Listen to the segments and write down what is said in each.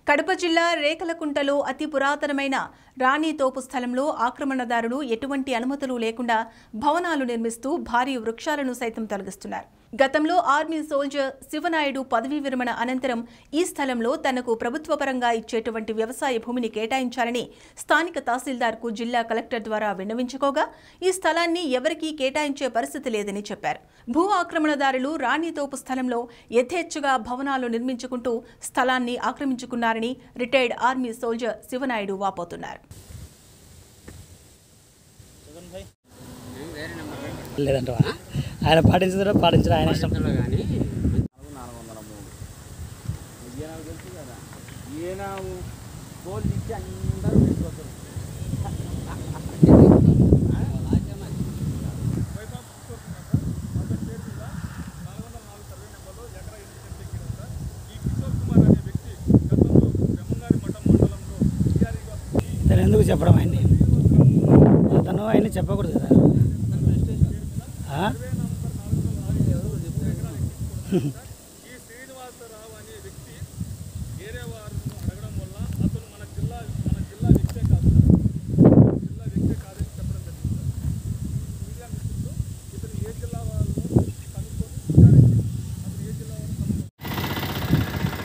కడప జిల్లా రేకలకుంటలో అతి పురాతనమైన రాణి తోపు స్థలంలో ఆక్రమణదారులు ఎటువంటి అనుమతులు లేకుండా భవనాలు నిర్మిస్తూ భారీ వృక్షాలను సైతం తొలగిస్తున్నారు గతంలో ఆర్మీ సోల్జర్ శివనాయుడు పదవీ విరమణ అనంతరం ఈ స్థలంలో తనకు ప్రభుత్వపరంగా ఇచ్చేటువంటి వ్యవసాయ భూమిని కేటాయించాలని స్థానిక తహసీల్దార్కు జిల్లా కలెక్టర్ ద్వారా విన్నవించుకోగా ఈ స్థలాన్ని ఎవరికీ కేటాయించే పరిస్థితి లేదని చెప్పారు భూ ఆక్రమణదారులు రాణితోపు స్థలంలో యథేచ్ఛగా భవనాలు నిర్మించుకుంటూ స్థలాన్ని ఆక్రమించుకున్నారని రిటైర్డ్ ఆర్మీ సోల్జర్ శివనాయుడు వాపోతున్నారు లేదంటవా ఆయన పాటించదో పాటించడం ఆయన ఇష్టం కానీ నాలుగు వందల మూడు ఈయన తెలుసు కదా ఈయన గోల్ ఇచ్చి అందరూ వెళ్ళిపోతారు తను ఎందుకు చెప్పడం ఆయన్ని అతను ఆయన్ని చెప్పకూడదు కదా ఆ? ఈ శ్రీనివాసరావు అనే వ్యక్తి వేరే వారిని అడగడం వల్ల అతను మన జిల్లా మన జిల్లా వ్యక్తే కాదు సార్. జిల్లా వ్యక్తే కాదని చెప్పడం జరిగింది సార్. మీడియా మిత్రులు ఇతను ఏ జిల్లా వాళ్ళు కనుక్కొని విచారించి అతను ఏ జిల్లా వాళ్ళు కనుక్కొని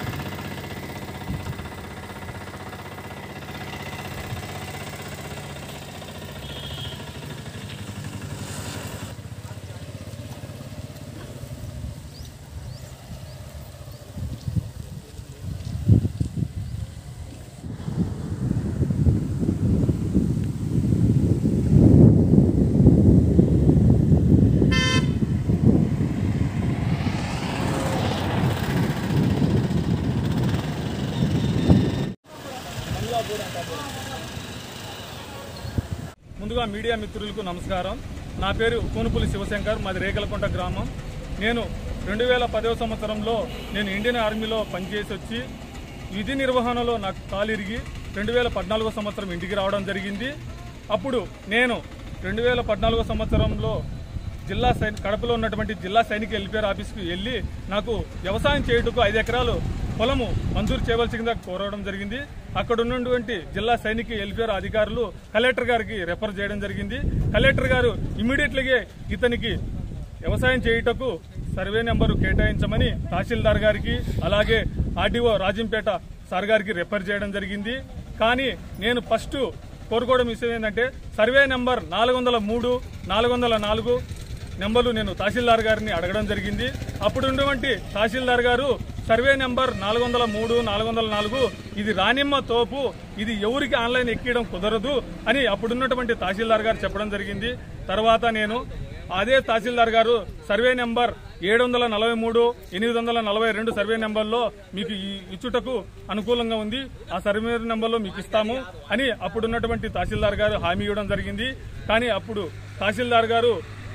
ముందుగా మీడియా మిత్రులకు నమస్కారం నా పేరు కోనుపులి శివశంకర్ మాది రేకలకొండ గ్రామం నేను రెండు వేల పదవ సంవత్సరంలో నేను ఇండియన్ ఆర్మీలో పనిచేసి వచ్చి విధి నిర్వహణలో నాకు కాలిరిగి రెండు వేల పద్నాలుగో సంవత్సరం ఇంటికి రావడం జరిగింది అప్పుడు నేను రెండు వేల పద్నాలుగో సంవత్సరంలో జిల్లా సైని కడపలో ఉన్నటువంటి జిల్లా సైనిక వెల్ఫేర్ ఆఫీస్కి వెళ్ళి నాకు వ్యవసాయం చేయుటకు ఐదు ఎకరాలు పొలము మంజూరు చేయవలసిందిగా కోరడం జరిగింది అక్కడ ఉన్నటువంటి జిల్లా సైనిక వెల్ఫేర్ అధికారులు కలెక్టర్ గారికి రెఫర్ చేయడం జరిగింది కలెక్టర్ గారు ఇమీడియట్లీగా ఇతనికి వ్యవసాయం చేయుటకు సర్వే నెంబరు కేటాయించమని తహసీల్దార్ గారికి అలాగే ఆర్డీఓ రాజంపేట సార్ గారికి రెఫర్ చేయడం జరిగింది కానీ నేను ఫస్ట్ కోరుకోవడం విషయం ఏంటంటే సర్వే నెంబర్ నాలుగు వందల మూడు నాలుగు వందల నాలుగు నెంబర్లు నేను తహసీల్దార్ గారిని అడగడం జరిగింది అప్పుడు ఉన్నటువంటి తహసీల్దార్ గారు సర్వే నెంబర్ నాలుగు వందల మూడు నాలుగు వందల నాలుగు ఇది రానిమ్మ తోపు ఇది ఎవరికి ఆన్లైన్ ఎక్కియడం కుదరదు అని అప్పుడున్నటువంటి తహసీల్దార్ గారు చెప్పడం జరిగింది తర్వాత నేను అదే తహసీల్దార్ గారు సర్వే నెంబర్ ఏడు వందల నలభై మూడు ఎనిమిది వందల నలభై రెండు సర్వే నెంబర్లో మీకు ఈ ఇచ్చుటకు అనుకూలంగా ఉంది ఆ సర్వే నెంబర్లో మీకు ఇస్తాము అని అప్పుడున్నటువంటి తహసీల్దార్ గారు హామీ ఇవ్వడం జరిగింది కానీ అప్పుడు తహసీల్దార్ గారు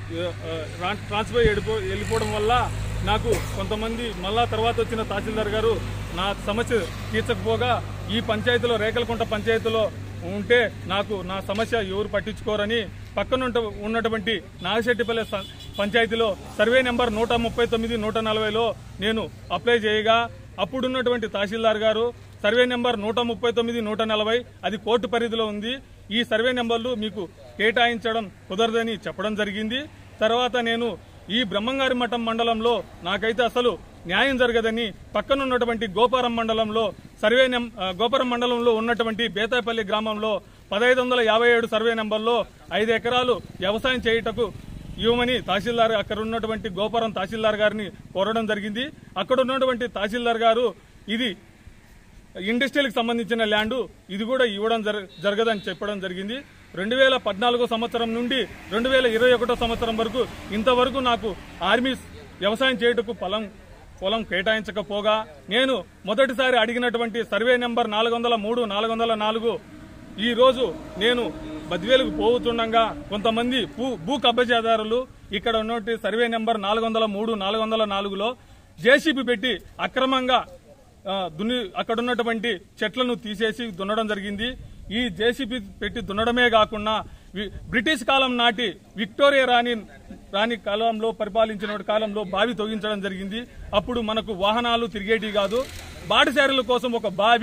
ఆ, ట్రాన్స్ఫర్ వెళ్ళిపో వెళ్ళిపోవడం వల్ల నాకు కొంతమంది మళ్ళా తర్వాత వచ్చిన తహసీల్దార్ గారు నా సమస్య తీర్చకపోగా ఈ పంచాయతీలో రేకలకుంట పంచాయతీలో ఉంటే నాకు నా సమస్య ఎవరు పట్టించుకోరని పక్కన ఉంట- ఉన్నటువంటి నాగశెట్టిపల్లె స- పంచాయతీలో సర్వే నెంబర్ నూట ముప్పై తొమ్మిది నూట నలభైలో నేను అప్లై చేయగా అప్పుడున్నటువంటి తహసీల్దార్ గారు సర్వే నెంబర్ నూట ముప్పై తొమ్మిది నూట నలభై అది కోర్టు పరిధిలో ఉంది ఈ సర్వే నెంబర్లు మీకు కేటాయించడం కుదరదని చెప్పడం జరిగింది తర్వాత నేను ఈ బ్రహ్మంగారి మఠం మండలంలో నాకైతే అసలు న్యాయం జరగదని పక్కన ఉన్నటువంటి గోపారం మండలంలో సర్వే నెం ఆ, గోపురం మండలంలో ఉన్నటువంటి బేతాపల్లి గ్రామంలో పదహైదు వందల యాభై ఏడు సర్వే నెంబర్లో ఐదు ఎకరాలు వ్యవసాయం చేయుటకు ఇవ్వమని తహసీల్దార్ అక్కడ ఉన్నటువంటి గోపురం తహసీల్దార్ గారిని కోరడం జరిగింది అక్కడ ఉన్నటువంటి తహసీల్దార్ గారు ఇది ఇండస్ట్రీలకు సంబంధించిన ల్యాండ్ ఇది కూడా ఇవ్వడం జర- జరగదని చెప్పడం జరిగింది రెండు వేల పద్నాలుగో సంవత్సరం నుండి రెండు వేల ఇరవై ఒకటో సంవత్సరం వరకు ఇంతవరకు నాకు ఆర్మీ వ్యవసాయం చేయుటకు పొలం పొలం కేటాయించకపోగా నేను మొదటిసారి అడిగినటువంటి సర్వే నెంబర్ నాలుగు వందల మూడు నాలుగు వందల నాలుగు ఈ రోజు నేను బద్వేలుకు పోతుండగా కొంతమంది భూ భూ కబ్జాదారులు ఇక్కడ ఉన్నటువంటి సర్వే నెంబర్ నాలుగు వందల మూడు నాలుగు వందల నాలుగులో జేసీబీ పెట్టి అక్రమంగా ఆ, దున్ని అక్కడ ఉన్నటువంటి చెట్లను తీసేసి దున్నడం జరిగింది ఈ జేసీబీ పెట్టి దున్నడమే కాకుండా వి- బ్రిటిష్ కాలం నాటి విక్టోరియా రాణి రాణి కాలంలో పరిపాలించిన కాలంలో బావి తొగించడం జరిగింది అప్పుడు మనకు వాహనాలు తిరిగేటి కాదు బాటసారుల కోసం ఒక బావి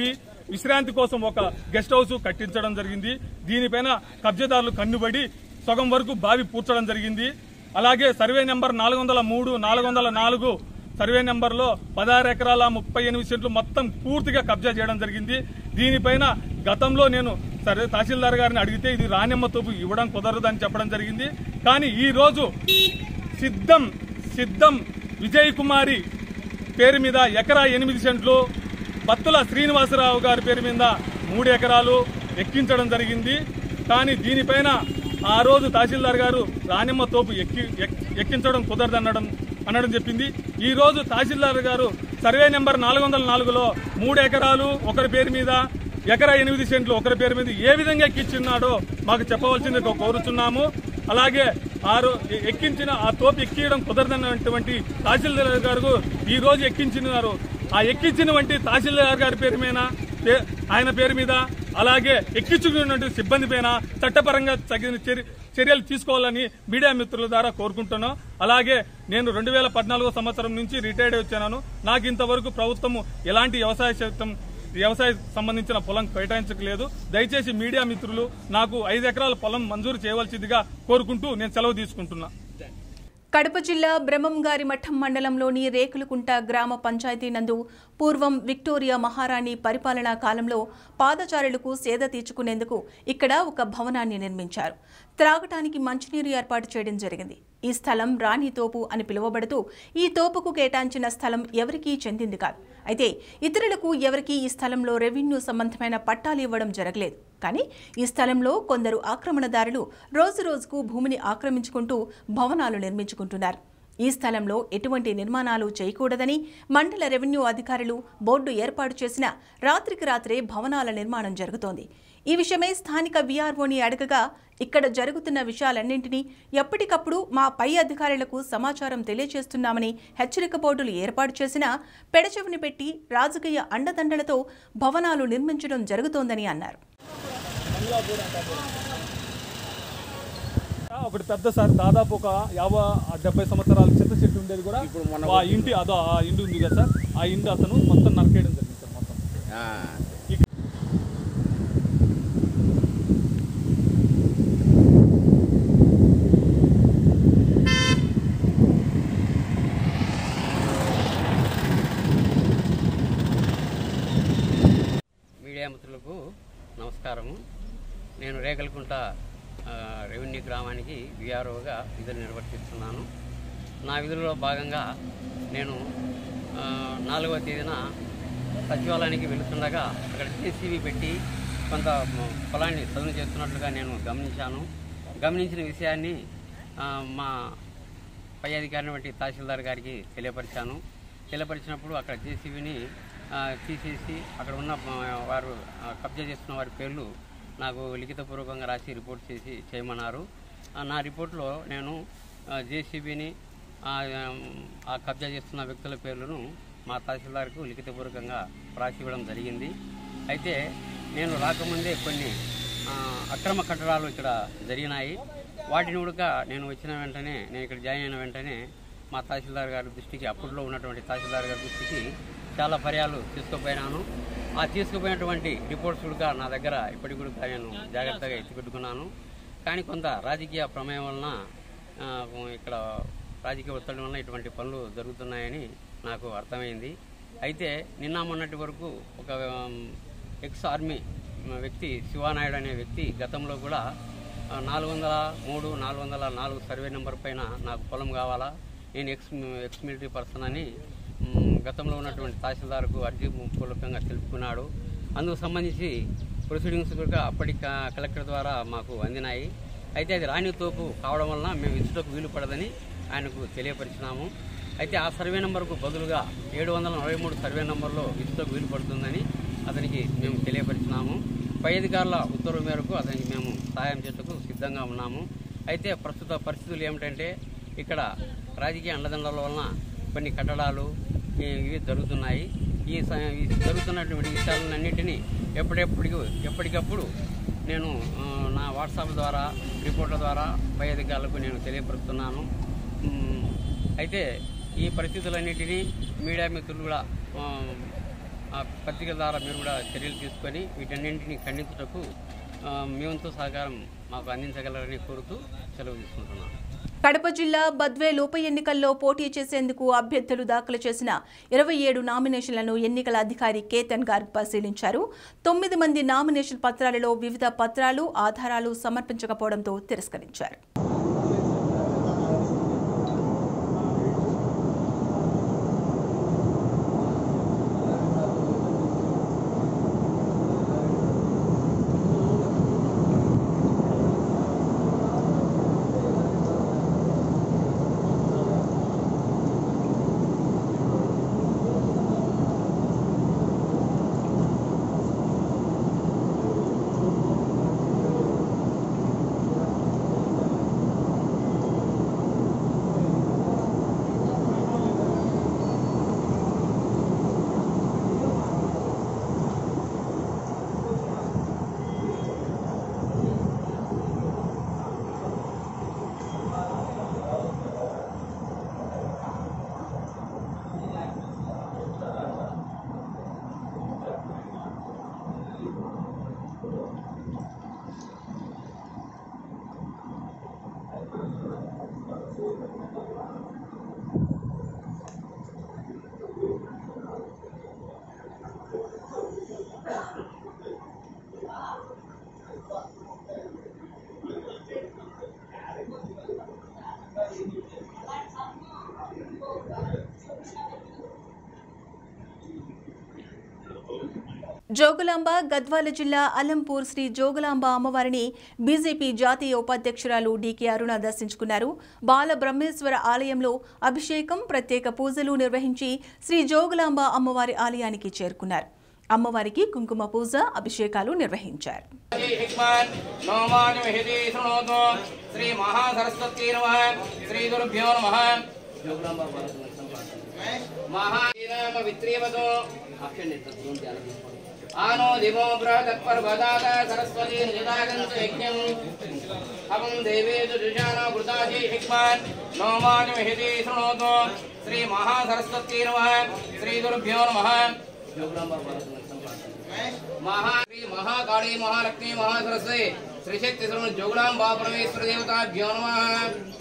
విశ్రాంతి కోసం ఒక గెస్ట్ హౌస్ కట్టించడం జరిగింది దీనిపైన కబ్జాదారులు కన్నుబడి సగం వరకు బావి పూడ్చడం జరిగింది అలాగే సర్వే నెంబర్ నాలుగు వందల మూడు నాలుగు వందల నాలుగు సర్వే నెంబర్లో పదహారు ఎకరాల ముప్పై ఎనిమిది సెంట్లు మొత్తం పూర్తిగా కబ్జా చేయడం జరిగింది దీనిపైన గతంలో నేను సరే తహసీల్దార్ గారిని అడిగితే ఇది రాణెమ్మ తోపు ఇవ్వడం కుదరదని చెప్పడం జరిగింది కానీ ఈ రోజు సిద్ధం సిద్ధం విజయ్ కుమారి పేరు మీద ఎకరా ఎనిమిది సెంట్లు బత్తుల శ్రీనివాసరావు గారి పేరు మీద మూడు ఎకరాలు ఎక్కించడం జరిగింది కానీ దీనిపైన ఆ రోజు తహసీల్దార్ గారు రాణిమ్మ తోపు ఎక్కి ఎక్- ఎక్కించడం కుదరదనడం అనడం చెప్పింది ఈ రోజు తహసీల్దార్ గారు సర్వే నెంబర్ నాలుగు వందల నాలుగులో మూడు ఎకరాలు ఒకరి పేరు మీద ఎకరా ఎనిమిది సెంట్లు ఒకరి పేరు మీద ఏ విధంగా ఎక్కించున్నాడో మాకు చెప్పవలసింది కోరుచున్నాము అలాగే ఆరు ఎక్కించిన ఆ తోపు ఎక్కియడం కుదరదన్నటువంటి తహసీల్దార్ గారు ఈ రోజు ఎక్కించినారు ఆ ఎక్కించిన వంటి తహసీల్దార్ గారి పేరు మీద పే- ఆయన పేరు మీద అలాగే ఎక్కించుకున్నటువంటి సిబ్బంది పైన చట్టపరంగా తగిన చర్య- చర్యలు తీసుకోవాలని మీడియా మిత్రుల ద్వారా కోరుకుంటున్నాం అలాగే నేను రెండు వేల పద్నాలుగో సంవత్సరం నుంచి రిటైర్డ్ వచ్చాను నాకు ఇంతవరకు ప్రభుత్వము ఎలాంటి వ్యవసాయ చట్టం వ్యవసాయ సంబంధించిన పొలం కేటాయించట్లేదు దయచేసి మీడియా మిత్రులు నాకు ఐదు ఎకరాల పొలం మంజూరు చేయవలసిందిగా కోరుకుంటూ నేను సెలవు తీసుకుంటున్నా కడప జిల్లా బ్రహ్మంగారి మఠం మండలంలోని రేకులకుంట గ్రామ పంచాయతీ నందు పూర్వం విక్టోరియా మహారాణి పరిపాలనా కాలంలో పాదచారులకు సేద తీర్చుకునేందుకు ఇక్కడ ఒక భవనాన్ని నిర్మించారు త్రాగటానికి మంచినీరు ఏర్పాటు చేయడం జరిగింది ఈ స్థలం రాణి తోపు అని పిలువబడుతూ ఈ తోపుకు కేటాయించిన స్థలం ఎవరికీ చెందింది కాదు అయితే ఇతరులకు ఎవరికీ ఈ స్థలంలో రెవెన్యూ సంబంధమైన పట్టాలు ఇవ్వడం జరగలేదు కానీ ఈ స్థలంలో కొందరు ఆక్రమణదారులు రోజు రోజుకు భూమిని ఆక్రమించుకుంటూ భవనాలు నిర్మించుకుంటున్నారు ఈ స్థలంలో ఎటువంటి నిర్మాణాలు చేయకూడదని మండల రెవెన్యూ అధికారులు బోర్డు ఏర్పాటు చేసిన రాత్రికి రాత్రే భవనాల నిర్మాణం జరుగుతోంది ఈ విషయమై స్థానిక వీఆర్ఓని అడగగా ఇక్కడ జరుగుతున్న విషయాలన్నింటినీ ఎప్పటికప్పుడు మా పై అధికారులకు సమాచారం తెలియజేస్తున్నామని హెచ్చరిక బోర్డులు ఏర్పాటు చేసినా పెడచెవిని పెట్టి రాజకీయ అండదండలతో భవనాలు నిర్మించడం జరుగుతోందని అన్నారు ఒకటి పెద్ద సార్ దాదాపు ఒక యాభై డెబ్బై సంవత్సరాల చింత చెట్టు ఉండేది కూడా ఇప్పుడు మొన్న ఆ ఇంటి అదో ఆ ఇంటి ఉంది కదా సార్ ఆ ఇంటి అతను మొత్తం నరికేయడం జరిగింది సార్ మొత్తం ఆ, మీడియా మిత్రులకు నమస్కారము నేను రేగలకుంట ఆ, రెవెన్యూ గ్రామానికి విఆర్ఓగా విధులు నిర్వర్తిస్తున్నాను నా విధులలో భాగంగా నేను ఆ, నాలుగవ తేదీన సచివాలయానికి వెళుతుండగా అక్కడ జేసీబీ పెట్టి కొంత మ- పొలాన్ని చదును చేస్తున్నట్లుగా నేను గమనించాను గమనించిన విషయాన్ని ఆ, మా పై అధికారిని బట్టి తహసీల్దార్ గారికి తెలియపరిచాను తెలియపరిచినప్పుడు అక్కడ జేసీబీని తీసేసి అక్కడ ఉన్న ఆ, వారు ఆ, కబ్జా చేస్తున్న వారి పేర్లు నాకు లిఖితపూర్వకంగా రాసి రిపోర్ట్ చేసి చేయమన్నారు ఆ, నా రిపోర్ట్లో నేను జేసీబీని ఆ కబ్జా చేస్తున్న వ్యక్తుల పేర్లను మా తహసీల్దార్కు లిఖితపూర్వకంగా రాసి ఇవ్వడం జరిగింది అయితే నేను రాకముందే కొన్ని ఆ, అక్రమ కట్టడాలు ఇక్కడ జరిగినాయి వాటిని కూడా నేను వచ్చిన వెంటనే నేను ఇక్కడ జాయిన్ అయిన వెంటనే మా తహసీల్దార్ గారి దృష్టికి అప్పట్లో ఉన్నటువంటి తహసీల్దార్ గారి దృష్టికి చాలా పర్యాలు తీసుకుపోయినాను ఆ తీసుకుపోయినటువంటి రిపోర్ట్స్ కూడా నా దగ్గర ఇప్పటికి కూడా నేను జాగ్రత్తగా ఎత్తిపెట్టుకున్నాను కానీ కొంత రాజకీయ ప్రమేయం వలన ఆ, ఇక్కడ రాజకీయ ఒత్తిడి వలన ఇటువంటి పనులు జరుగుతున్నాయని నాకు అర్థమైంది అయితే నిన్న మొన్నటి వరకు ఒక ఉమ్, ఎక్స్ ఆర్మీ వ్యక్తి శివానాయుడు అనే వ్యక్తి గతంలో కూడా ఆ, నాలుగు వందల మూడు నాలుగు వందల నాలుగు సర్వే నెంబర్ పైన నాకు పొలం కావాలా నేను ఎక్స్ ఎక్స్ మిలిటరీ పర్సన్ అని మ్, గతంలో ఉన్నటువంటి తహసీల్దార్కు అర్జీ పూర్వకంగా తెలుపుకున్నాడు అందుకు సంబంధించి ప్రొసీడింగ్స్ కూడా అప్పటి క- కలెక్టర్ ద్వారా మాకు అందినాయి అయితే అది రాణి తోపు కావడం వలన మేము ఇచ్చుటకు వీలు పడదని ఆయనకు తెలియపరిచినాము అయితే ఆ సర్వే నెంబర్కు బదులుగా ఏడు వందల నలభై మూడు సర్వే నెంబర్లో ఇచ్చుటకు వీలు పడుతుందని అతనికి మేము తెలియపరిచినాము పై అధికారుల ఉత్తర్వు మేరకు అతనికి మేము సహాయం చేసేందుకు సిద్ధంగా ఉన్నాము అయితే ప్రస్తుత పరిస్థితులు ఏమిటంటే ఇక్కడ రాజకీయ అండదండల వలన కొన్ని కట్టడాలు ఈ- ఇవి జరుగుతున్నాయి ఈ స- ఈ జరుగుతున్నటువంటి విషయాలన్నింటినీ ఎప్పటికప్పుడు ఎప్పటికప్పుడు నేను ఆ, నా వాట్సాప్ ద్వారా రిపోర్ట్ల ద్వారా పై అధికారులకు నేను తెలియపరుస్తున్నాను మ్, అయితే ఈ పరిస్థితులన్నింటినీ మీడియా మిత్రులు కూడా ఆ, ఆ పత్రిక ద్వారా మీరు కూడా చర్యలు తీసుకొని వీటన్నింటినీ ఖండించుటకు ఆ, మీ వంతు సహకారం మాకు అందించగలరని కోరుతూ సెలవు తీసుకుంటున్నాను కడప జిల్లా బద్వేల్ ఉప ఎన్నికల్లో పోటీ చేసేందుకు అభ్యర్థులు దాఖలు చేసిన ఇరవై ఏడు నామినేషన్లను ఎన్నికల అధికారి కేతన్ గార్గ్ పరిశీలించారు తొమ్మిది మంది నామినేషన్ పత్రాలలో వివిధ పత్రాలు ఆధారాలు సమర్పించకపోవడంతో తిరస్కరించారు జోగులాంబ గద్వాల జిల్లా అలంపూర్ శ్రీ జోగులాంబ అమ్మవారిని బీజేపీ జాతీయ ఉపాధ్యక్షురాలు డీకే అరుణ దర్శించుకున్నారు బాల బ్రహ్మేశ్వర ఆలయంలో అభిషేకం ప్రత్యేక పూజలు నిర్వహించి శ్రీ జోగులాంబ అమ్మవారి ఆలయానికి చేరుకున్నారు అమ్మవారికి కుంకుమ పూజ అభిషేకాలు నిర్వహించారు हिक्मान् नवमाजमहिति शृणोतु श्रीमहासरस्वती नमः श्रीगुरुभ्यो नमः महावित्रीवतो आनो दिवो बृहदत्पर्वदात सरस्वती निजदागन्तु यज्ञम् अहं देवे दुषानो वृताजी हिक्मान् नवमाजमहिति शृणोतु श्रीमहासरस्वती नमः श्रीगुरुभ्यो नमः महा श्री महाकाली महालक्ष्मी महासरस्वती श्री शक्ति सर्व जोगलांबा परमेश्वर देवताभ्यो नमः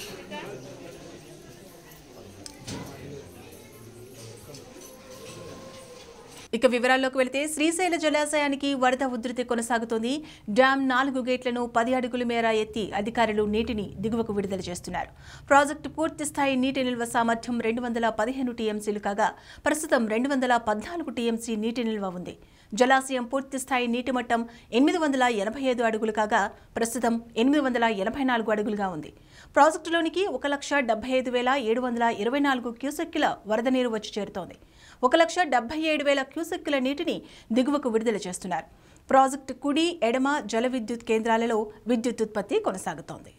ఇక వివరాల్లోకి వెళితే శ్రీశైల జలాశయానికి వరద ఉధృతి కొనసాగుతోంది డ్యాం నాలుగు గేట్లను పది అడుగుల మేర ఎత్తి అధికారులు నీటిని దిగువకు విడుదల చేస్తున్నారు ప్రాజెక్టు పూర్తి స్థాయి నీటి నిల్వ సామర్థ్యం రెండు వందల పదిహేను టీఎంసీలు కాగా ప్రస్తుతం రెండు వందల పద్నాలుగు టీఎంసీ నీటి నిల్వ ఉంది జలాశయం పూర్తి స్థాయి నీటి మట్టం ఎనిమిది వందల ఎనభై ఐదు అడుగులు కాగా ప్రస్తుతం ఎనిమిది వందల ఎనభై నాలుగు అడుగులుగా ఉంది ప్రాజెక్టులోనికి ఒక లక్ష డెబ్బై ఐదు వేల ఏడు వందల ఇరవై నాలుగు క్యూసెక్కుల వరద నీరు వచ్చి చేరుతోంది ఒక లక్ష డెబ్బై ఏడు వేల క్యూసెక్కుల నీటిని దిగువకు విడుదల చేస్తున్నారు ప్రాజెక్టు కుడి ఎడమ జల విద్యుత్ కేంద్రాలలో విద్యుత్ ఉత్పత్తి కొనసాగుతోంది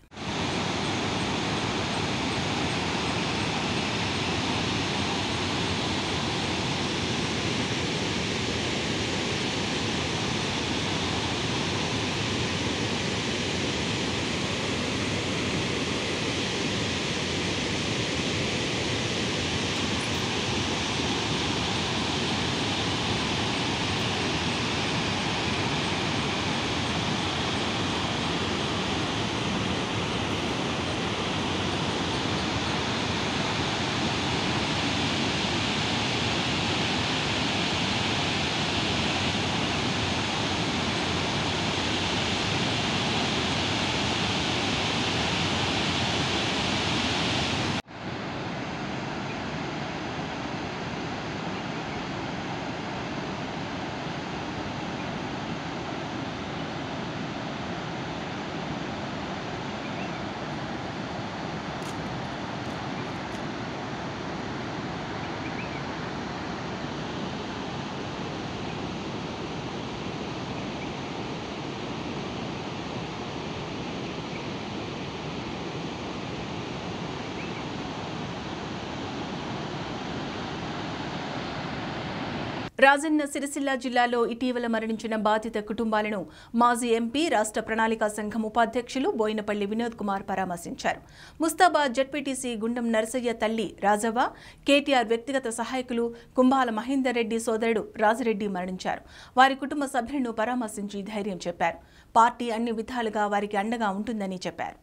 రాజన్న సిరిసిల్ల జిల్లాలో ఇటీవల మరణించిన బాధిత కుటుంబాలను మాజీ ఎంపీ రాష్ట్ర ప్రణాళికా సంఘం ఉపాధ్యక్షులు బోయినపల్లి వినోద్ కుమార్ పరామర్శించారు ముస్తాబాద్ జడ్పీటీసీ గుండం నరసయ్య తల్లి రాజవ్వ కేటీఆర్ వ్యక్తిగత సహాయకులు కుంభాల మహేందర్ రెడ్డి సోదరుడు రాజిరెడ్డి మరణించారు వారి కుటుంబ సభ్యులను పరామర్శించి ధైర్యం చెప్పారు పార్టీ అన్ని విధాలుగా వారికి అండగా ఉంటుందని చెప్పారు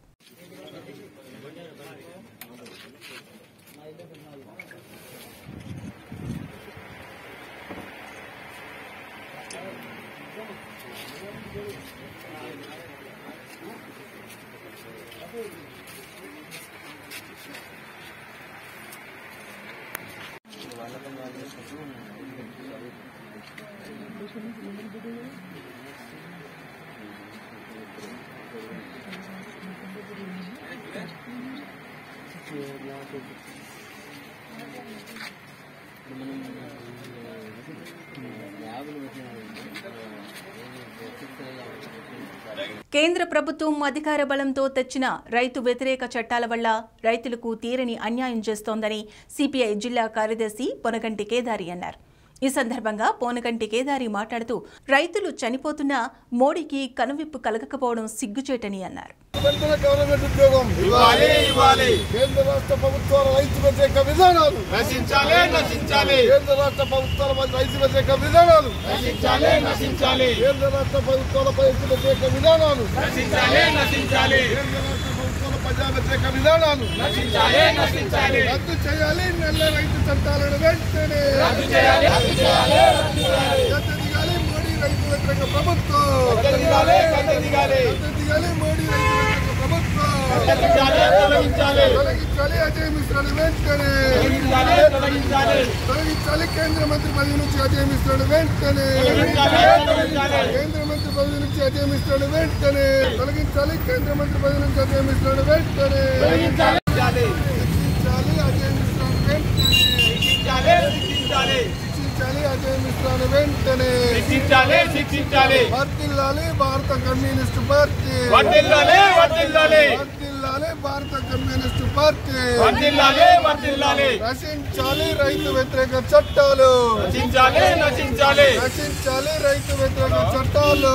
కేంద్ర ప్రభుత్వం అధికార బలంతో తెచ్చిన రైతు వ్యతిరేక చట్టాల వల్ల రైతులకు తీరని అన్యాయం చేస్తోందని సిపిఐ జిల్లా కార్యదర్శి పొనగంటి కేదారి అన్నారు ఈ సందర్భంగా పోనగంటి కేదారి మాట్లాడుతూ రైతులు చనిపోతున్నా మోడీకి కనువిప్పు కలగకపోవడం సిగ్గుచేటని అన్నారు వెంటనే గవర్నమెంట్ ఉద్యోగం ఇవ్వాలి ఇవ్వాలి కేంద్ర రాష్ట్ర ప్రభుత్వాల రైతు వ్యతిరేక విధానాలు నశించాలి నశించాలి కేంద్ర రాష్ట్ర ప్రభుత్వాల మధ్య రైతు వ్యతిరేక విధానాలు నశించాలి నశించాలి కేంద్ర రాష్ట్ర ప్రభుత్వాల రైతు వ్యతిరేక విధానాలు నశించాలి నశించాలి కేంద్ర రాష్ట్ర ప్రభుత్వాల ప్రజా వ్యతిరేక విధానాలు నశించాలి నశించాలి రద్దు చేయాలి నెల రైతు చట్టాలను వెంటనే రద్దు చేయాలి రద్దు చేయాలి రద్దు చేయాలి గద్దె దిగాలి మోడీ రైతు వ్యతిరేక ప్రభుత్వం గద్దె దిగాలి గద్దె దిగాలి గద్దె దిగాలి మోడీ రైతు వ్యతిరేక ప్రభుత్వం తొలగించాలి తొలగించాలి తొలగించాలి అజయ్ మిశ్రాని వెంటనే తొలగించాలి తొలగించాలి తొలగించాలి కేంద్ర మంత్రి పదవి నుంచి అజయ్ మిశ్రాని వెంటనే తొలగించాలి తొలగించాలి కేంద్ర మంత్రి పదవి నుంచి అజయ్ మిశ్రాని వెంటనే తొలగించాలి కేంద్ర మంత్రి పదవి నుంచి అజయ్ మిశ్రాని వెంటనే తొలగించాలి శిక్షించాలి అజయ్ మిశ్రాని వెంటనే శిక్షించాలి శిక్షించాలి శిక్షించాలి అజయ్ మిశ్రాని వెంటనే శిక్షించాలి శిక్షించాలి వర్తిల్లాలి భారత కమ్యూనిస్ట్ పార్టీ వర్దిల్లాలి వర్దిల్లాలి వర్తిల్లాలి భారత కమ్యూనిస్ట్ పార్టీ వర్దిల్లాలి వర్దిల్లాలి రచించాలి రైతు వ్యతిరేక చట్టాలు నశించాలి నశించాలి రచించాలి రైతు వ్యతిరేక చట్టాలు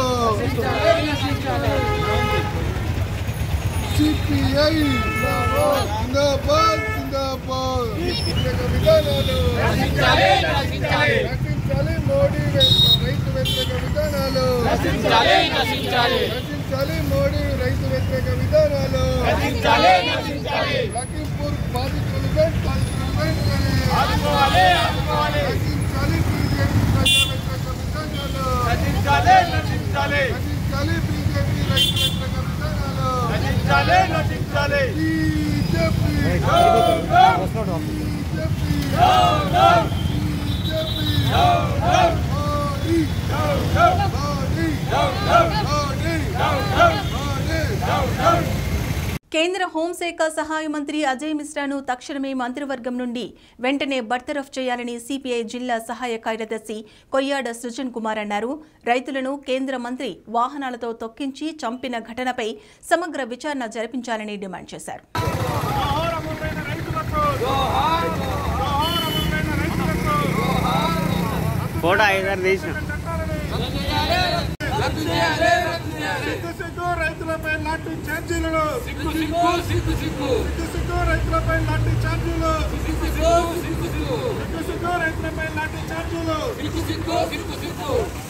సిపిఐ జిందాబాద్ జిందాబాద్ వ్యతిరేక విధానాలు నశించాలి నశించాలి రచించాలి మోడీ వై- రైతు వ్యతిరేక విధానాలు నశించాలి నశించాలి రచించాలి మోడీ రైతు వ్యతిరేక విధానాలు నశించాలి నశించాలి లఖింపూర్ బాధితులు వెంట- బాధితులు వెంటనే ఆదుకోవాలి ఆదుకోవాలి రచించాలి బీజేపీ ప్రజా వ్యతిరేక విధానాలు నశించాలి నశించాలి రచించాలి బీజేపీ రైతు వ్యతిరేక విధానాలు నశించాలి నశించాలి BJP BJP BJP Modi Modi Modi Modi కేంద్ర హోంశాఖ సహాయ మంత్రి అజయ్ మిశ్రాను తక్షణమే మంత్రివర్గం నుండి వెంటనే బర్తరఫ్ చేయాలని సిపిఐ జిల్లా సహాయ కార్యదర్శి కొయ్యాడ సృజన్ కుమార్ అన్నారు రైతులను కేంద్ర మంత్రి వాహనాలతో తొక్కించి చంపిన ఘటనపై సమగ్ర విచారణ జరిపించాలని డిమాండ్ చేశారు ఫోటో ఐదారు తీసిన సిగ్గు సిగ్గు రైతులపై లాఠీ ఛార్జీలను సిగ్గు సిగ్గు సిగ్గు సిగ్గు సిగ్గు రైతులపై లాఠీ ఛార్జీలు సిగ్గు సిగ్గు సిగ్గు సిగ్గు సిగ్గు సిగ్గు రైతులపై లాఠీ ఛార్జీలు సిగ్గు సిగ్గు సిగ్గు సిగ్గు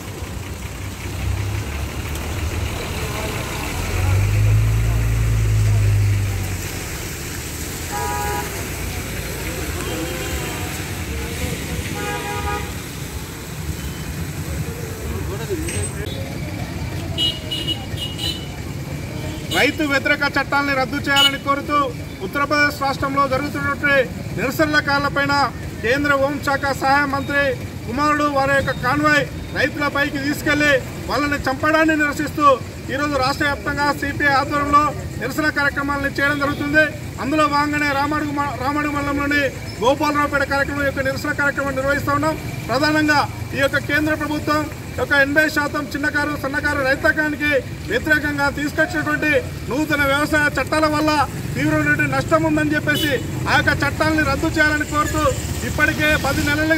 రైతు వ్యతిరేక చట్టాలని రద్దు చేయాలని కోరుతూ ఉత్తరప్రదేశ్ రాష్ట్రంలో జరుగుతున్నటువంటి నిరసనల కాళ్లపైన కేంద్ర హోంశాఖ సహాయ మంత్రి కుమారుడు వారి యొక్క కాన్వాయ్ రైతులపైకి తీసుకెళ్లి వాళ్ళని చంపడాన్ని నిరసిస్తూ ఈరోజు రాష్ట్ర వ్యాప్తంగా సిపిఐ ఆధ్వర్యంలో నిరసన కార్యక్రమాలను చేయడం జరుగుతుంది అందులో భాగంగానే రామడుగు మ- రామడుగు మండలంలోని గోపాలరావుపేట కార్యక్రమం యొక్క నిరసన కార్యక్రమం నిర్వహిస్తూ ఉన్నాం ప్రధానంగా ఈ యొక్క కేంద్ర ప్రభుత్వం యొక్క ఎనభై శాతం చిన్నకారు సన్నకారు రైతాంగానికి వ్యతిరేకంగా తీసుకొచ్చినటువంటి నూతన వ్యవసాయ చట్టాల వల్ల తీవ్రమైనటువంటి నష్టం ఉందని చెప్పేసి ఆ యొక్క చట్టాలని రద్దు చేయాలని కోరుతూ ఇప్పటికే పది నెలలుగా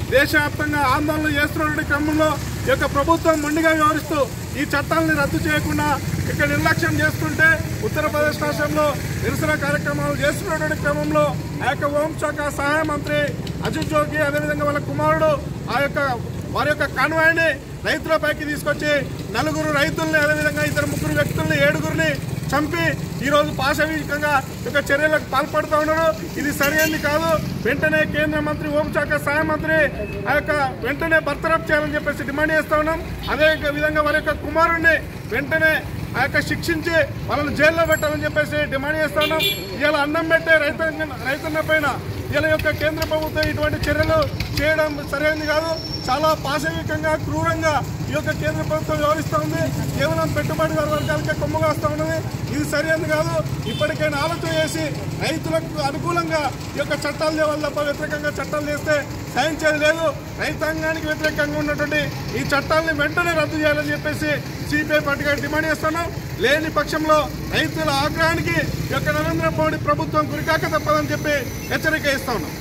దేశవ్యాప్తంగా ఆందోళన చేస్తున్నటువంటి క్రమంలో ఈ యొక్క ప్రభుత్వం మొండిగా వ్యవహరిస్తూ ఈ చట్టాలని రద్దు చేయకుండా ఇక్కడ నిర్లక్ష్యం చేస్తుంటే ఉత్తరప్రదేశ్ రాష్ట్రంలో నిరసన కార్యక్రమాలు చేస్తున్నటువంటి క్రమంలో ఆ యొక్క హోంశాఖ సహాయ మంత్రి అజిత్ జోగి అదేవిధంగా వాళ్ళ కుమారుడు ఆ యొక్క వారి యొక్క కాన్వాయ్ని రైతులపైకి తీసుకొచ్చి నలుగురు రైతుల్ని అదేవిధంగా ఇద్దరు ముగ్గురు వ్యక్తుల్ని ఏడుగురిని చంపి ఈరోజు పాశవికంగా యొక్క చర్యలకు పాల్పడుతూ ఉన్నారు ఇది సరైనది కాదు వెంటనే కేంద్ర మంత్రి హోంశాఖ సహాయ మంత్రి ఆ యొక్క వెంటనే బర్తరఫ్ చేయాలని చెప్పేసి డిమాండ్ చేస్తూ ఉన్నాం అదే విధంగా వారి యొక్క కుమారుణ్ణి వెంటనే ఆ యొక్క శిక్షించి వాళ్ళని జైల్లో పెట్టాలని చెప్పేసి డిమాండ్ చేస్తా ఉన్నాం ఇలా అన్నం పెట్టే రైతన్న రైతన్న పైన ఇలా యొక్క కేంద్ర ప్రభుత్వం ఇటువంటి చర్యలు చేయడం సరైనది కాదు చాలా పాశవికంగా క్రూరంగా ఈ యొక్క కేంద్ర ప్రభుత్వం వ్యవహరిస్తూ ఉంది కేవలం పెట్టుబడిదారు వర్గాలకే కొమ్ము కాస్తూ ఉన్నది ఇది సరైనది కాదు ఇప్పటికైనా ఆలోచన చేసి రైతులకు అనుకూలంగా ఈ యొక్క చట్టాలు తేవాలి తప్ప వ్యతిరేకంగా చట్టాలు చేస్తే సహించేది లేదు రైతాంగానికి వ్యతిరేకంగా ఉన్నటువంటి ఈ చట్టాలని వెంటనే రద్దు చేయాలని చెప్పేసి సిపిఐ పార్టీగా డిమాండ్ చేస్తున్నాం లేని పక్షంలో రైతుల ఆగ్రహానికి ఈ యొక్క నరేంద్ర మోడీ ప్రభుత్వం గురికాక తప్పదని చెప్పి హెచ్చరిక ఇస్తా ఉన్నాం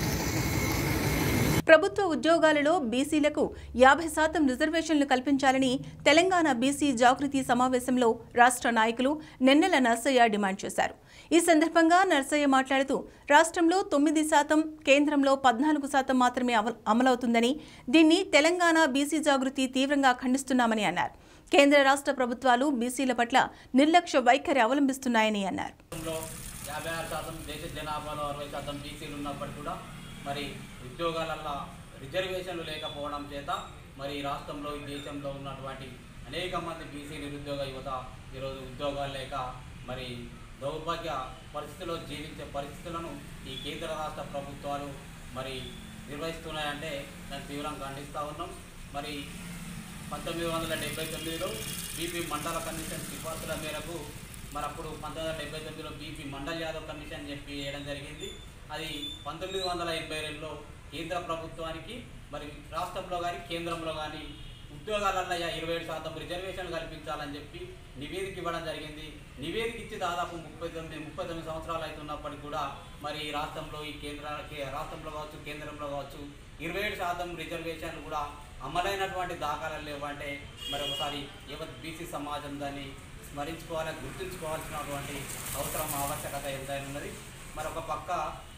ప్రభుత్వ ఉద్యోగాలలో బీసీలకు యాభై శాతం రిజర్వేషన్లు కల్పించాలని తెలంగాణ బీసీ జాగృతి సమావేశంలో రాష్ట్ర నాయకులు నెన్నెల నర్సయ్య డిమాండ్ చేశారు ఈ సందర్భంగా నర్సయ్య మాట్లాడుతూ రాష్ట్రంలో తొమ్మిది శాతం కేంద్రంలో పద్నాలుగు శాతం మాత్రమే అమలు- అమలవుతుందని దీన్ని తెలంగాణ బీసీ జాగృతి తీవ్రంగా ఖండిస్తున్నామని అన్నారు కేంద్ర రాష్ట్ర ప్రభుత్వాలు బీసీల పట్ల నిర్లక్ష్య వైఖరి అవలంబిస్తున్నాయని అన్నారు రాష్ట్రంలో యాభై ఆరు శాతం దేశ జనాభాలో అరవై శాతం బీసీలు ఉన్నప్పటికీ కూడా మరి ఉద్యోగాలల్లో రిజర్వేషన్లు లేకపోవడం చేత మరి ఈ రాష్ట్రంలో ఈ దేశంలో ఉన్నటువంటి అనేక మంది బీసీ నిరుద్యోగ యువత ఈరోజు ఉద్యోగాలు లేక మరి దౌర్భాగ్య పరిస్థితిలో జీవించే పరిస్థితులను ఈ కేంద్ర రాష్ట్ర ప్రభుత్వాలు మరి నిర్వహిస్తున్నాయంటే దాన్ని తీవ్రంగా ఖండిస్తూ ఉన్నాం మరి పంతొమ్మిది వందల డెబ్బై తొమ్మిదిలో బీపీ మండల కమిషన్ సిఫార్సుల మేరకు మరి అప్పుడు పంతొమ్మిది వందల డెబ్బై తొమ్మిదిలో బీపీ మండల్ యాదవ్ కమిషన్ చెప్పి వేయడం జరిగింది అది పంతొమ్మిది వందల ఎనభై రెండులో కేంద్ర ప్రభుత్వానికి మరి రాష్ట్రంలో కానీ కేంద్రంలో కానీ ఉద్యోగాలల్లో ఇరవై ఏడు శాతం రిజర్వేషన్లు కల్పించాలని చెప్పి నివేదిక ఇవ్వడం జరిగింది నివేదిక ఇచ్చి దాదాపు ముప్పై తొమ్మిది ముప్పై తొమ్మిది సంవత్సరాలు అవుతున్నప్పటికీ కూడా మరి ఈ రాష్ట్రంలో ఈ కేంద్ర కే- రాష్ట్రంలో కావచ్చు కేంద్రంలో కావచ్చు ఇరవై ఏడు శాతం రిజర్వేషన్లు కూడా అమలైనటువంటి దాఖలాలు లేవంటే మరి ఒకసారి యావత్ బీసీ సమాజం దాన్ని స్మరించుకోవాలి గుర్తుంచుకోవాల్సినటువంటి అవసరం ఆవశ్యకత ఎంతైనా ఉన్నది మరి ఒక పక్క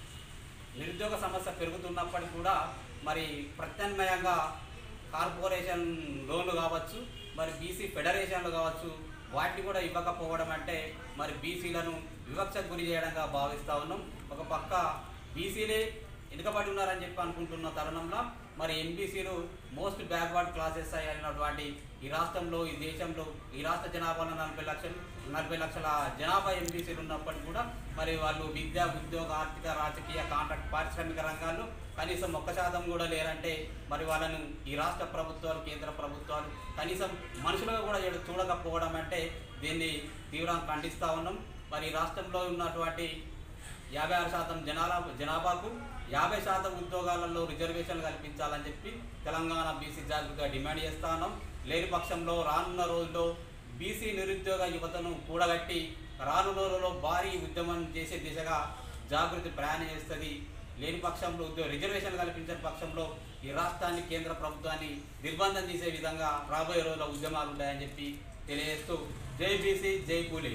నిరుద్యోగ సమస్య పెరుగుతున్నప్పటికీ కూడా మరి ప్రత్యామ్నాయంగా కార్పొరేషన్ లోన్లు కావచ్చు మరి బీసీ ఫెడరేషన్లు కావచ్చు వాటిని కూడా ఇవ్వకపోవడం అంటే మరి బీసీలను వివక్షకు గురి చేయడంగా భావిస్తూ ఉన్నాం ఒక పక్క బీసీలే వెనుకబడి ఉన్నారని చెప్పి అనుకుంటున్న తరుణంలో మరి ఎంబీసీలు మోస్ట్ బ్యాక్వర్డ్ క్లాసెస్ అయినటువంటి ఈ రాష్ట్రంలో ఈ దేశంలో ఈ రాష్ట్ర జనాభాలో నలభై లక్షలు నలభై లక్షల జనాభా ఎంబీసీలు ఉన్నప్పటికీ కూడా మరి వాళ్ళు విద్య ఉద్యోగ ఆర్థిక రాజకీయ కాంట్రాక్ట్ పారిశ్రామిక రంగాల్లో కనీసం ఒక్క శాతం కూడా లేరంటే మరి వాళ్ళను ఈ రాష్ట్ర ప్రభుత్వాలు కేంద్ర ప్రభుత్వాలు కనీసం మనుషులుగా కూడా చూడ- చూడకపోవడం అంటే దీన్ని తీవ్రంగా ఖండిస్తూ ఉన్నాం మరి ఈ రాష్ట్రంలో ఉన్నటువంటి యాభై ఆరు శాతం జనాభా జనాభాకు యాభై శాతం ఉద్యోగాలలో రిజర్వేషన్లు కల్పించాలని చెప్పి తెలంగాణ బీసీ జాగృతిగా డిమాండ్ చేస్తా ఉన్నాం లేని పక్షంలో రానున్న రోజుల్లో బీసీ నిరుద్యోగ యువతను కూడగట్టి రానున్న రోజుల్లో భారీ ఉద్యమం చేసే దిశగా జాగృతి ప్రయాణం చేస్తుంది లేని పక్షంలో ఉద్యోగ రిజర్వేషన్ కల్పించని పక్షంలో ఈ రాష్ట్రాన్ని కేంద్ర ప్రభుత్వాన్ని నిర్బంధం చేసే విధంగా రాబోయే రోజుల్లో ఉద్యమాలు ఉంటాయని చెప్పి తెలియజేస్తూ జై బీసీ జై కూలీ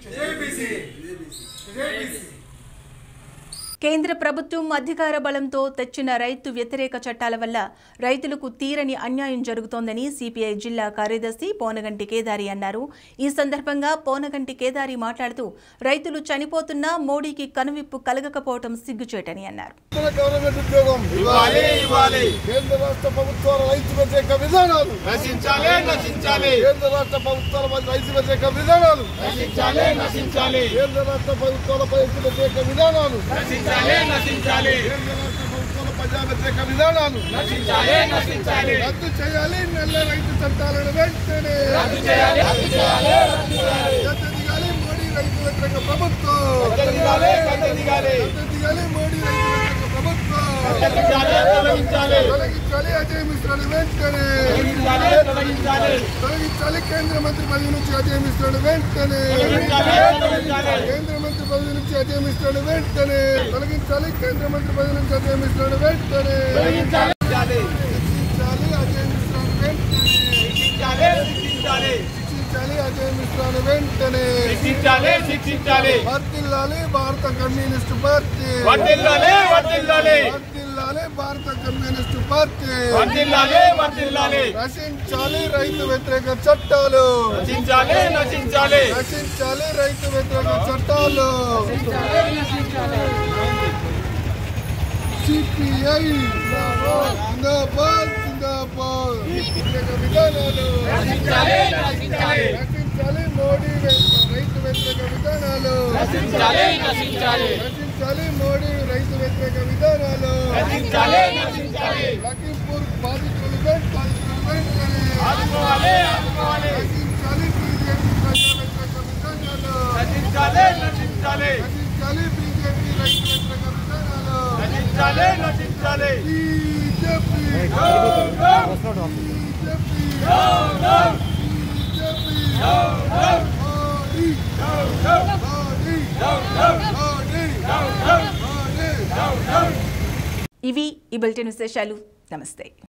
కేంద్ర ప్రభుత్వం అధికార బలంతో తెచ్చిన రైతు వ్యతిరేక చట్టాల వల్ల రైతులకు తీరని అన్యాయం జరుగుతోందని సిపిఐ జిల్లా కార్యదర్శి పోనగంటి కేదారి అన్నారు ఈ సందర్భంగా పోనగంటి కేదారి మాట్లాడుతూ రైతులు చనిపోతున్నా మోడీకి కనువిప్పు కలగకపోవటం సిగ్గుచేటని అన్నారు గవర్నమెంట్ ఉద్యోగం ఇవ్వాలి, ఇవ్వాలి. కేంద్ర రాష్ట్ర ప్రభుత్వాల రైతు వ్యతిరేక విధానాలు నశించాలి నశించాలి కేంద్ర రాష్ట్ర ప్రభుత్వాల మధ్య రైతు వ్యతిరేక విధానాలు నశించాలి నశించాలి కేంద్ర రాష్ట్ర ప్రభుత్వాల రైతు వ్యతిరేక విధానాలు నశించాలి నశించాలి కేంద్ర రాష్ట్ర ప్రభుత్వాల ప్రజా వ్యతిరేక విధానాలు నశించాలి నశించాలి రద్దు చేయాలి నెల రైతు చట్టాలను వెంటనే రద్దు చేయాలి రద్దు చేయాలి రద్దు చేయాలి గద్దె దిగాలి మోడీ రైతు వ్యతిరేక ప్రభుత్వం గద్దె దిగాలి గద్దె దిగాలి గద్దె దిగాలి మోడీ రైతు వ్యతిరేక ప్రభుత్వం తొలగించాలి తొలగించాలి తొలగించాలి అజయ్ మిశ్రాలు వెంటనే తొలగించాలి తొలగించాలి తొలగించాలి కేంద్ర మంత్రి పదవి నుంచి అజయ్ మిశ్రాలు వెంటనే తొలగించాలి తొలగించాలి కేంద్ర మంత్రి పదవి నుంచి అజయ్ మిశ్రాలు వెంటనే తొలగించాలి కేంద్ర మంత్రి పదవి నుంచి అజయ్ మిశ్రాలు వెంటనే తొలగించాలి నశించాలి వర్తిల్లాలి భారత కమ్యూనిస్ట్ పార్టీ వర్ధిల్లాలి వర్ధిల్లాలి వర్తిల్లాలి భారత కమ్యూనిస్ట్ పార్టీ వర్ధిల్లాలి వర్ధిల్లాలి నశించాలి రైతు వ్యతిరేక చట్టాలు నశించాలి నశించాలి నశించాలి రైతు వ్యతిరేక చట్టాలు సిపిఐ జిందాబాద్ జిందాబాద్ వ్యతిరేక విధానాలు నశించాలి నశించాలి నశించాలి మోడీ వై- రైతు వ్యతిరేక విధానాలు నశించాలి నశించాలి నశించాలి మోడీ రైతు వ్యతిరేక విధానాలు నశించాలి నశించాలి లఖింపూర్ బాధితులు వెంట బాధితులు వెంటనే ఆదుకోవాలి ఆదుకోవాలి నశించాలి బీజేపీ ప్రజా వ్యతిరేక విధానాలు నశించాలి నశించాలి నశించాలి బీజేపీ రైతు వ్యతిరేక విధానాలు నశించాలి నశించాలి BJP down BJP down down BJP down down Modi down down Modi down down Modi down down Modi down down ఇవి ఈ బులెటిన్ విశేషాలు నమస్తే